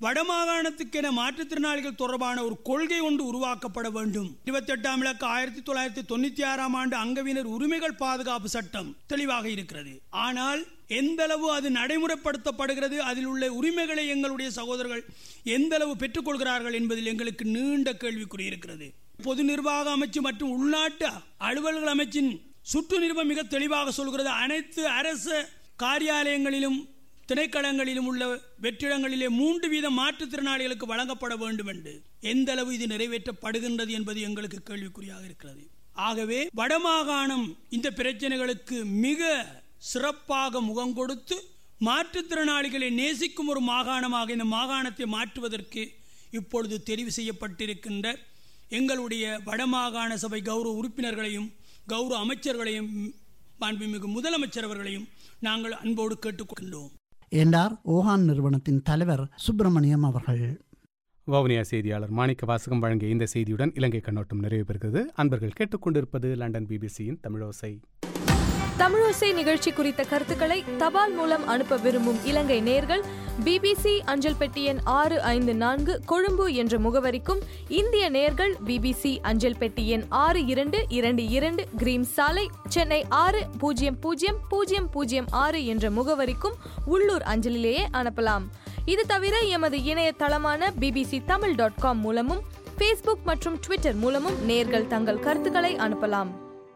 வடமாகாணத்துக்கென மாற்றுத்திறனாளிகள் தொடர்பான ஒரு கொள்கை ஒன்று உருவாக்கப்பட வேண்டும் இருபத்தி எட்டாம் இலக்கு ஆயிரத்தி தொள்ளாயிரத்தி தொண்ணூத்தி ஆறாம் ஆண்டு அங்கவினர் உரிமைகள் பாதுகாப்பு சட்டம் தெளிவாக இருக்கிறது ஆனால் எந்த அளவு அது நடைமுறைப்படுத்தப்படுகிறது அதில் உள்ள உரிமைகளை எங்களுடைய சகோதரர்கள் எந்த அளவு பெற்றுக்கொள்கிறார்கள் என்பதில் எங்களுக்கு நீண்ட கேள்விக்குறி இருக்கிறது பொது நிர்வாக அமைச்சு மற்றும் உள்நாட்டு அலுவல்கள் அமைச்சின் சுற்று நிருபம் மிக தெளிவாக சொல்கிறது அனைத்து அரசு காரியாலயங்களிலும் திணைக்களங்களிலும் உள்ள வெற்றிடங்களிலே மூன்று வீத மாற்றுத்திறனாளிகளுக்கு வழங்கப்பட வேண்டும் என்று எந்த அளவு இது நிறைவேற்றப்படுகின்றது என்பது எங்களுக்கு கேள்விக்குறியாக இருக்கிறது ஆகவே வடமாகாணம் இந்த பிரச்சனைகளுக்கு மிக சிறப்பாக முகம் கொடுத்து மாற்றுத்திறனாளிகளை நேசிக்கும் ஒரு மாகாணமாக இந்த மாகாணத்தை மாற்றுவதற்கு இப்பொழுது தெரிவு செய்யப்பட்டிருக்கின்ற எங்களுடைய வடமாகாண சபை கௌரவ உறுப்பினர்களையும் கௌரவ அமைச்சர்களையும் மாண்புமிகு முதலமைச்சர் அவர்களையும் நாங்கள் அன்போடு கேட்டுக்கொண்டோம் என்றார் ஓஹான் நிறுவனத்தின் தலைவர் சுப்பிரமணியம் அவர்கள் வவுனியா செய்தியாளர் மாணிக்க வாசகம் வழங்கிய இந்த செய்தியுடன் இலங்கை கண்ணோட்டம் நிறைவு பெறுகிறது அன்பர்கள் கேட்டுக்கொண்டிருப்பது லண்டன் பிபிசியின் தமிழோசை தமிழோசை நிகழ்ச்சி குறித்த கருத்துக்களை தபால் மூலம் அனுப்ப விரும்பும் இலங்கை நேர்கள் பிபிசி அஞ்சல் பெட்டி எண் ஆறு ஐந்து நான்கு கொழும்பு என்ற முகவரிக்கும் இந்திய நேர்கள் பிபிசி அஞ்சல் பெட்டி எண் ஆறு இரண்டு இரண்டு இரண்டு கிரீம் சாலை சென்னை ஆறு பூஜ்ஜியம் பூஜ்ஜியம் பூஜ்ஜியம் பூஜ்ஜியம் ஆறு என்ற முகவரிக்கும் உள்ளூர் அஞ்சலிலேயே அனுப்பலாம் இது தவிர எமது இணையதளமான பிபிசி தமிழ் டாட் காம் மூலமும் ஃபேஸ்புக் மற்றும் ட்விட்டர் மூலமும் நேர்கள் தங்கள் கருத்துக்களை அனுப்பலாம்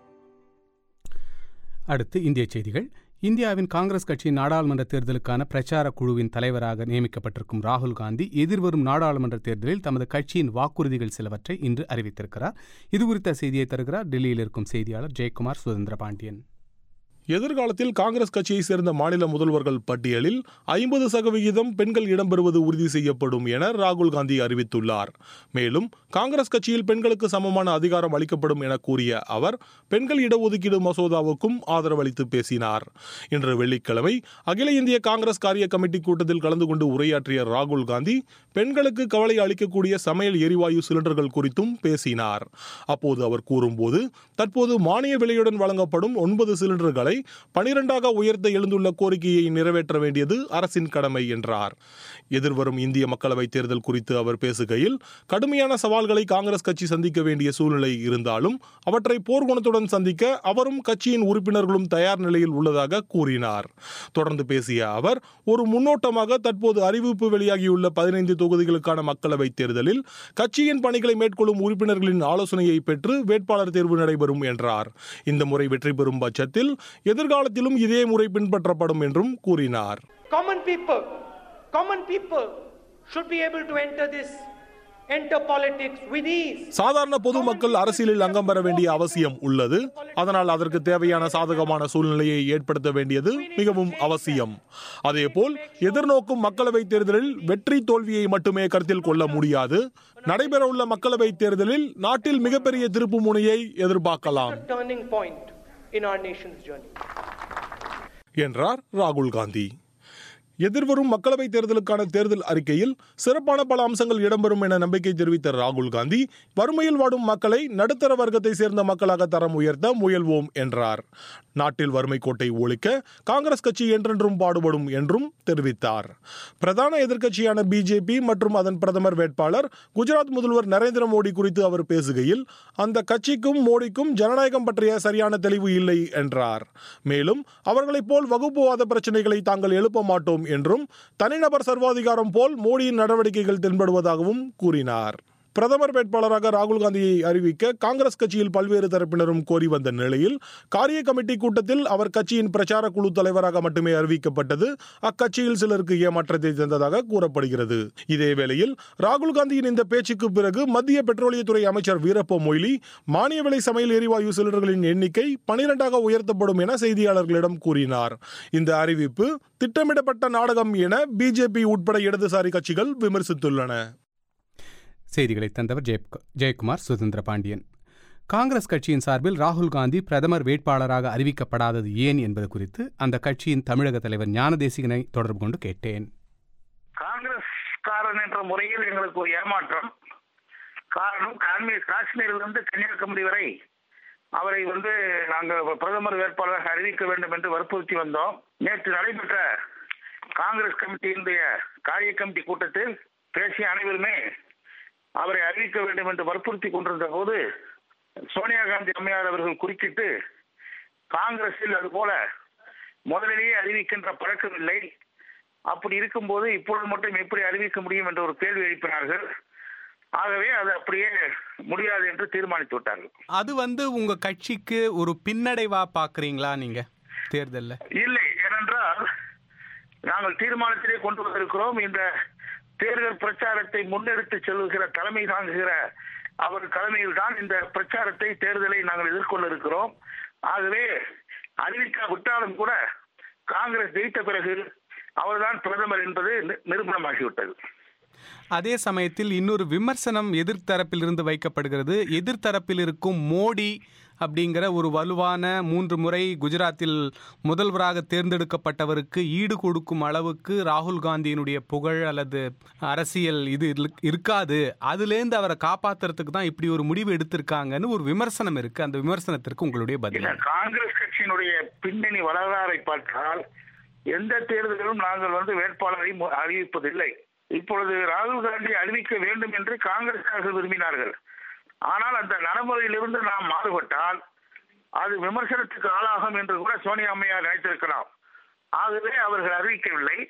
அடுத்து இந்திய செய்திகள் இந்தியாவின் காங்கிரஸ் கட்சியின் நாடாளுமன்ற தேர்தலுக்கான பிரச்சார குழுவின் தலைவராக நியமிக்கப்பட்டிருக்கும் ராகுல் காந்தி எதிர்வரும் நாடாளுமன்ற தேர்தலில் தமது கட்சியின் வாக்குறுதிகள் சிலவற்றை இன்று அறிவித்திருக்கிறார் இதுகுறித்த செய்தியை தருகிறார் டெல்லியில் இருக்கும் செய்தியாளர் ஜெயக்குமார் சுதந்திர பாண்டியன் எதிர்காலத்தில் காங்கிரஸ் கட்சியை சேர்ந்த மாநில முதல்வர்கள் பட்டியலில் ஐம்பது சதவிகிதம் பெண்கள் இடம்பெறுவது உறுதி செய்யப்படும் என ராகுல் காந்தி அறிவித்துள்ளார் மேலும் காங்கிரஸ் கட்சியில் பெண்களுக்கு சமமான அதிகாரம் அளிக்கப்படும் என கூறிய அவர் பெண்கள் இடஒதுக்கீடு மசோதாவுக்கும் ஆதரவளித்து பேசினார் இன்று வெள்ளிக்கிழமை அகில இந்திய காங்கிரஸ் காரிய கமிட்டி கூட்டத்தில் கலந்து கொண்டு உரையாற்றிய ராகுல் காந்தி பெண்களுக்கு கவலை அளிக்கக்கூடிய சமையல் எரிவாயு சிலிண்டர்கள் குறித்தும் பேசினார் அப்போது அவர் கூறும்போது தற்போது மானிய விலையுடன் வழங்கப்படும் ஒன்பது சிலிண்டர்களை பனிரெண்டாக உயர்த்த எழுந்துள்ள கோரிக்கையை நிறைவேற்ற வேண்டியது அரசின் கடமை என்றார் எதிர்வரும் இந்திய மக்களவைத் தேர்தல் குறித்து அவர் பேசுகையில் கடுமையான சவால்களை காங்கிரஸ் கட்சி சந்திக்க வேண்டிய சூழ்நிலை இருந்தாலும் அவற்றை போர்க்குணத்துடன் சந்திக்க அவரும் கட்சியின் உறுப்பினர்களும் தயார் நிலையில் உள்ளதாக கூறினார் தொடர்ந்து பேசிய அவர் ஒரு முன்னோட்டமாக தற்போது அறிவிப்பு வெளியாகியுள்ள பதினைந்து தொகுதிகளுக்கான மக்களவைத் தேர்தலில் கட்சியின் பணிகளை மேற்கொள்ளும் உறுப்பினர்களின் ஆலோசனையை பெற்று வேட்பாளர் தேர்வு நடைபெறும் என்றார் இந்த முறை வெற்றி பெறும் பட்சத்தில் எதிர்காலத்திலும் இதே முறை பின்பற்றப்படும் என்றும் கூறினார் Common people, common people should be able to enter this, enter politics with ease. சாதாரண பொதுமக்கள் அரசியலில் அங்கம் பெற வேண்டிய அவசியம் உள்ளது அதனால் அதற்கு தேவையான சாதகமான சூழ்நிலையை ஏற்படுத்த வேண்டியது மிகவும் அவசியம் அதேபோல் எதிர்நோக்கும் மக்களவைத் தேர்தலில் வெற்றி தோல்வியை மட்டுமே கருத்தில் கொள்ள முடியாது நடைபெறவுள்ள மக்களவைத் தேர்தலில் நாட்டில் மிகப்பெரிய திருப்பு முனையை எதிர்பார்க்கலாம் Turning point in our nation's journey. என்றார் ராகுல் காந்தி எதிர்வரும் மக்களவைத் தேர்தலுக்கான தேர்தல் அறிக்கையில் சிறப்பான பல அம்சங்கள் இடம்பெறும் என நம்பிக்கை தெரிவித்த ராகுல் காந்தி வறுமையில் வாடும் மக்களை நடுத்தர வர்க்கத்தை சேர்ந்த மக்களாக தரம் உயர்த்த முயல்வோம் என்றார் நாட்டில் வறுமை கோட்டை ஒழிக்க காங்கிரஸ் கட்சி என்றென்றும் பாடுபடும் என்றும் தெரிவித்தார் பிரதான எதிர்க்கட்சியான பிஜேபி மற்றும் அதன் பிரதமர் வேட்பாளர் குஜராத் முதல்வர் நரேந்திர மோடி குறித்து அவர் பேசுகையில் அந்த கட்சிக்கும் மோடிக்கும் ஜனநாயகம் பற்றிய சரியான தெளிவு இல்லை என்றார் மேலும் அவர்களைப் போல் வகுப்புவாத பிரச்சனைகளை தாங்கள் எழுப்ப மாட்டோம் என்றும் தனிநபர் சர்வாதிகாரம் போல் மோடியின் நடவடிக்கைகள் தென்படுவதாகவும் கூறினார் பிரதமர் வேட்பாளராக ராகுல் காந்தியை அறிவிக்க காங்கிரஸ் கட்சியில் பல்வேறு தரப்பினரும் கோரி வந்த நிலையில் காரிய கமிட்டி கூட்டத்தில் அவர் கட்சியின் பிரச்சார குழு தலைவராக மட்டுமே அறிவிக்கப்பட்டது அக்கட்சியில் சிலருக்கு ஏமாற்றத்தை தந்ததாக கூறப்படுகிறது இதேவேளையில் ராகுல் காந்தியின் இந்த பேச்சுக்கு பிறகு மத்திய பெட்ரோலியத்துறை அமைச்சர் வீரப்ப மொய்லி மானிய விலை சமையல் எரிவாயு சிலிண்டர்களின் எண்ணிக்கை பனிரெண்டாக உயர்த்தப்படும் என செய்தியாளர்களிடம் கூறினார் இந்த அறிவிப்பு திட்டமிடப்பட்ட நாடகம் என பிஜேபி உட்பட இடதுசாரி கட்சிகள் விமர்சித்துள்ளன செய்திகளை தந்தவர் ஜெயக்- ஜெயக்குமார் சுதந்திர பாண்டியன் காங்கிரஸ் கட்சியின் சார்பில் ராகுல் காந்தி பிரதமர் வேட்பாளராக அறிவிக்கப்படாதது ஏன் என்பது குறித்து அந்த கட்சியின் தமிழக தலைவர் ஞானதேசிகனை தொடர்பு கொண்டு கேட்டேன் காங்கிரஸ்காரன் என்ற முறையில் எங்களுக்கு ஒரு ஏமாற்றம் காரணம் காஷ்மீர் காஷ்மீரிலிருந்து கன்னியாகுமரி வரை அவரை வந்து நாங்கள் பிரதமர் வேட்பாளராக அறிவிக்க வேண்டும் என்று வற்புறுத்தி வந்தோம் நேற்று நடைபெற்ற காங்கிரஸ் கமிட்டியினுடைய காரிய கமிட்டி கூட்டத்தில் பேசிய அனைவருமே அவரை அறிவிக்க வேண்டும் என்று வற்புறுத்தி கொண்டிருந்த போது சோனியா காந்தி அம்மையார் அவர்கள் குறுக்கிட்டு காங்கிரஸில் அது போல முதலிலேயே அறிவிக்கின்ற பழக்கம் இல்லை அப்படி இருக்கும்போது இப்பொழுது மட்டும் எப்படி அறிவிக்க முடியும் என்ற ஒரு கேள்வி எழுப்பினார்கள் ஆகவே அது அப்படியே முடியாது என்று தீர்மானித்து விட்டார்கள் அது வந்து உங்க கட்சிக்கு ஒரு பின்னடைவா பாக்குறீங்களா நீங்க தேர்தல்ல இல்லை ஏனென்றால் நாங்கள் தீர்மானத்திலே கொண்டு வந்திருக்கிறோம் இந்த தேர்தல் பிரச்சாரத்தை முன்னெடுத்து செல்லுகிற தலைமை தாங்குகிற அவர் தலைமையில் தான் இந்த பிரச்சாரத்தை தேர்தலை நாங்கள் எதிர்கொள்ள இருக்கிறோம் ஆகவே அறிவிக்காவிட்டாலும் கூட காங்கிரஸ் ஜெயித்த பிறகு அவர்தான் பிரதமர் என்பது நி- நிரூபணமாகிவிட்டது அதே சமயத்தில் இன்னொரு விமர்சனம் எதிர்த்தரப்பிலிருந்து வைக்கப்படுகிறது எதிர்த்தரப்பில் இருக்கும் மோடி அப்படிங்கிற ஒரு வலுவான மூன்று முறை குஜராத்தில் முதல்வராக தேர்ந்தெடுக்கப்பட்டவருக்கு ஈடு கொடுக்கும் அளவுக்கு ராகுல் காந்தியினுடைய புகழ் அல்லது அரசியல் இது இருக்- இருக்காது அதுலேருந்து அவரை காப்பாத்துறதுக்கு தான் இப்படி ஒரு முடிவு எடுத்திருக்காங்கன்னு ஒரு விமர்சனம் இருக்கு அந்த விமர்சனத்திற்கு உங்களுடைய பதில் இல்ல காங்கிரஸ் கட்சியினுடைய பின்னணி வரலாறை பார்த்தால் எந்த தேர்தலிலும் நாங்கள் வந்து வேட்பாளரை மு- அறிவிப்பதில்லை இப்பொழுது ராகுல் காந்தி அறிவிக்க வேண்டும் என்று காங்கிரஸ்காரர்கள் விரும்பினார்கள் ஆனால் அந்த நடைமுறையிலிருந்து நாம் மாறுபட்டால் அது விமர்சனத்துக்கு ஆளாகும் என்று கூட சோனியா அம்மையார் நினைத்திருக்கலாம் ஆகவே அவர்கள் அறிவிக்கவில்லை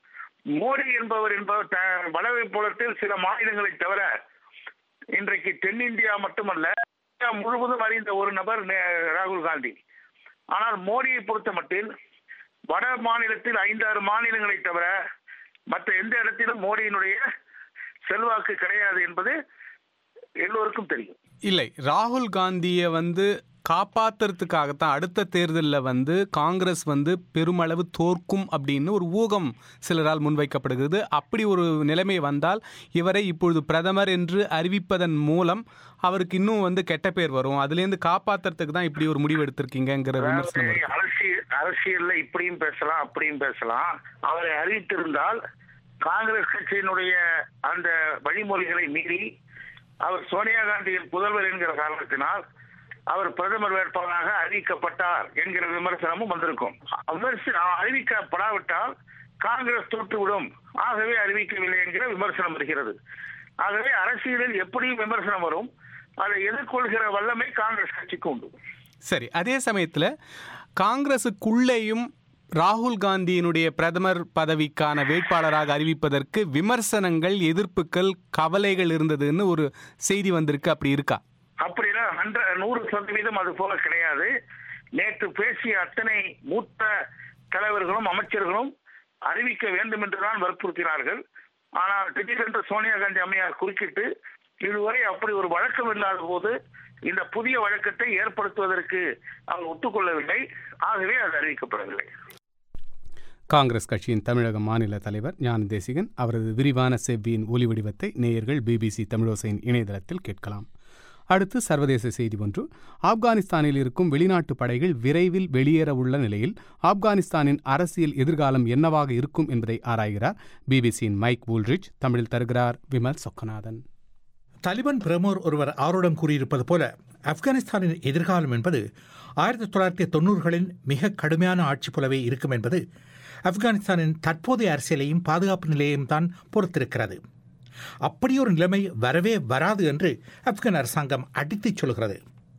மோடி என்பவர் என்பவர் த- வடவைப்புலத்தில் சில மாநிலங்களை தவிர இன்றைக்கு தென்னிந்தியா மட்டுமல்ல இந்தியா முழுவதும் அறிந்த ஒரு நபர் நே- ராகுல் காந்தி ஆனால் மோடியை பொறுத்த மட்டில் வட மாநிலத்தில் ஐந்தாறு மாநிலங்களை தவிர மற்ற எந்த இடத்திலும் மோடியினுடைய செல்வாக்கு கிடையாது என்பது எல்லோருக்கும் தெரியும் இல்லை ராகுல் காந்தியை வந்து காப்பாத்துறதுக்காகத்தான் அடுத்த தேர்தலில் வந்து காங்கிரஸ் வந்து பெருமளவு தோற்கும் அப்படின்னு ஒரு ஊகம் சிலரால் முன்வைக்கப்படுகிறது அப்படி ஒரு நிலைமை வந்தால் இவரை இப்பொழுது பிரதமர் என்று அறிவிப்பதன் மூலம் அவருக்கு இன்னும் வந்து கெட்ட பேர் வரும் அதுலேருந்து காப்பாத்துறதுக்கு தான் இப்படி ஒரு முடிவு எடுத்திருக்கீங்கங்கிற விமர்சனம் இருக்கு. அரசியல் அரசியல்ல இப்படியும் பேசலாம் அப்படியும் பேசலாம் அவரை அறிவித்திருந்தால் காங்கிரஸ் கட்சியினுடைய அந்த வழிமுறைகளை மீறி அவர் சோனியா காந்தியின் புதல்வர் என்கிற காரணத்தினால் அவர் பிரதமர் வேட்பாளராக அறிவிக்கப்பட்டார் என்கிற விமர்சனமும் வந்திருக்கும் விமர்சனம் அறிவிக்கப்படாவிட்டால் காங்கிரஸ் தோற்றுவிடும் ஆகவே அறிவிக்கவில்லை என்கிற விமர்சனம் வருகிறது ஆகவே அரசியலில் எப்படியும் விமர்சனம் வரும் அதை எதிர்கொள்கிற வல்லமை காங்கிரஸ் கட்சிக்கு உண்டு சரி அதே சமயத்தில் காங்கிரஸுக்குள்ளேயும் ராகுல் காந்தியினுடைய பிரதமர் பதவிக்கான வேட்பாளராக அறிவிப்பதற்கு விமர்சனங்கள் எதிர்ப்புகள் கவலைகள் இருந்ததுன்னு ஒரு செய்தி வந்திருக்கு அப்படி இருக்கா அப்படின்னா ஹண்ட்ரட் நூறு சதவீதம் அது போல கிடையாது நேற்று பேசிய அத்தனை மூத்த தலைவர்களும் அமைச்சர்களும் அறிவிக்க வேண்டும் என்றுதான் வற்புறுத்தினார்கள் ஆனால் திடீரென்று சோனியா காந்தி அம்மையார் குறுக்கிட்டு இதுவரை அப்படி ஒரு வழக்கம் இல்லாத போது இந்த புதிய வழக்கத்தை ஏற்படுத்துவதற்கு அவர் ஒத்துக்கொள்ளவில்லை ஆகவே அது அறிவிக்கப்படவில்லை காங்கிரஸ் கட்சியின் தமிழக மாநில தலைவர் ஞான தேசிகன் அவரது விரிவான செவ்வியின் ஒலி வடிவத்தை நேயர்கள் பிபிசி தமிழோசையின் இணையதளத்தில் கேட்கலாம் அடுத்து சர்வதேச செய்தி ஒன்று ஆப்கானிஸ்தானில் இருக்கும் வெளிநாட்டு படைகள் விரைவில் வெளியேற உள்ள நிலையில் ஆப்கானிஸ்தானின் அரசியல் எதிர்காலம் என்னவாக இருக்கும் என்பதை ஆராய்கிறார் பிபிசியின் மைக் வூல்ரிச் தமிழில் தருகிறார் விமல் சொக்கநாதன் தலிபான் பிரமுகர் ஒருவர் ஆரோடம் கூறியிருப்பது போல ஆப்கானிஸ்தானின் எதிர்காலம் என்பது ஆயிரத்தி தொள்ளாயிரத்தி தொண்ணூறுகளின் மிக கடுமையான ஆட்சி போலவே இருக்கும் என்பது ஆப்கானிஸ்தானின் தற்போதைய அரசியலையும் பாதுகாப்பு நிலையையும் தான் பொறுத்திருக்கிறது அப்படியொரு நிலைமை வரவே வராது என்று ஆப்கான் அரசாங்கம் அடித்துச் சொல்கிறது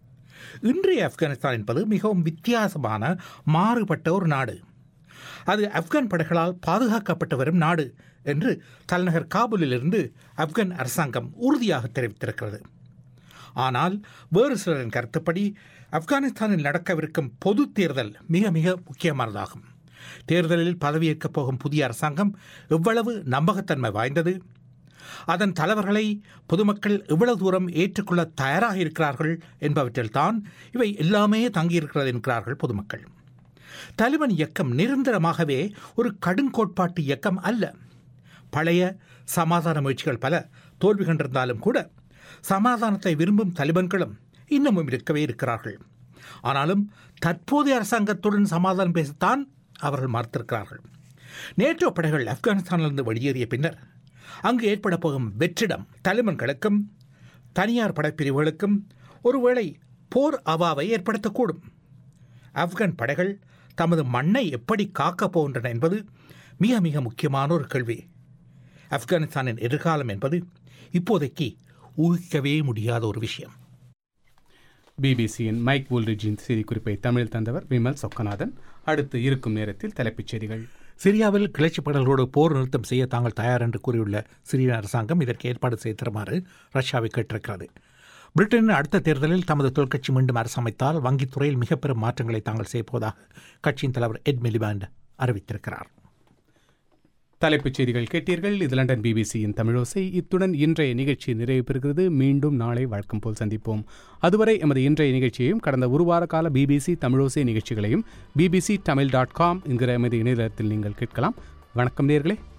இன்றைய ஆப்கானிஸ்தான் என்பது மிகவும் வித்தியாசமான மாறுபட்ட ஒரு நாடு அது ஆப்கான் படைகளால் பாதுகாக்கப்பட்டு வரும் நாடு என்று தலைநகர் காபூலிலிருந்து ஆப்கான் அரசாங்கம் உறுதியாக தெரிவித்திருக்கிறது ஆனால் வேறு சிலரின் கருத்துப்படி ஆப்கானிஸ்தானில் நடக்கவிருக்கும் பொது தேர்தல் மிக மிக முக்கியமானதாகும் தேர்தலில் பதவியேற்கப் போகும் புதிய அரசாங்கம் எவ்வளவு நம்பகத்தன்மை வாய்ந்தது அதன் தலைவர்களை பொதுமக்கள் எவ்வளவு தூரம் ஏற்றுக்கொள்ள தயாராக இருக்கிறார்கள் என்பவற்றில்தான் இவை எல்லாமே தங்கியிருக்கிறது என்கிறார்கள் பொதுமக்கள் தலிபான் இயக்கம் நிரந்தரமாகவே ஒரு கடுங்கோட்பாட்டு இயக்கம் அல்ல பழைய சமாதான முயற்சிகள் பல தோல்வி கண்டிருந்தாலும் கூட சமாதானத்தை விரும்பும் தலிபான்களும் இன்னமும் இருக்கவே இருக்கிறார்கள் ஆனாலும் தற்போதைய அரசாங்கத்துடன் சமாதானம் பேசத்தான் அவர்கள் மறுத்திருக்கிறார்கள் நேட்டோ படைகள் ஆப்கானிஸ்தானிலிருந்து வெளியேறிய பின்னர் அங்கு ஏற்பட போகும் வெற்றிடம் தலிபான்களுக்கும் தனியார் படைப்பிரிவுகளுக்கும் ஒருவேளை போர் அவாவை ஏற்படுத்தக்கூடும் ஆப்கான் படைகள் தமது மண்ணை எப்படி காக்கப் போகின்றன என்பது மிக மிக முக்கியமான ஒரு கேள்வி ஆப்கானிஸ்தானின் எதிர்காலம் என்பது இப்போதைக்கு ஊகிக்கவே முடியாத ஒரு விஷயம் பிபிசியின் மைக் வூல்ரிஜின் செய்திக்குறிப்பை தமிழில் தந்தவர் விமல் சொக்கநாதன் அடுத்து இருக்கும் நேரத்தில் தலைப்புச் செய்திகள் சிரியாவில் கிளர்ச்சிப் படலோடு போர் நிறுத்தம் செய்ய தாங்கள் தயார் என்று கூறியுள்ள சிரிய அரசாங்கம் இதற்கு ஏற்பாடு செய்து தருமாறு ரஷ்யாவை கேட்டிருக்கிறது பிரிட்டனின் அடுத்த தேர்தலில் தமது தொழிற்கட்சி மீண்டும் அரசு அமைத்தால் வங்கித்துறையில் மிக பெரும் மாற்றங்களை தாங்கள் செய்யப்போவதாக கட்சியின் தலைவர் எட் மிலிபாண்ட் அறிவித்திருக்கிறார் தலைப்புச் செய்திகள் கேட்டீர்கள் இது லண்டன் பிபிசியின் தமிழோசை இத்துடன் இன்றைய நிகழ்ச்சி நிறைவு பெறுகிறது மீண்டும் நாளை வழக்கம் போல் சந்திப்போம் அதுவரை எமது இன்றைய நிகழ்ச்சியையும் கடந்த ஒரு வார கால பிபிசி தமிழோசை நிகழ்ச்சிகளையும் பிபிசி தமிழ் டாட் காம் என்கிற எமது இணையதளத்தில் நீங்கள் கேட்கலாம் வணக்கம் நேர்களே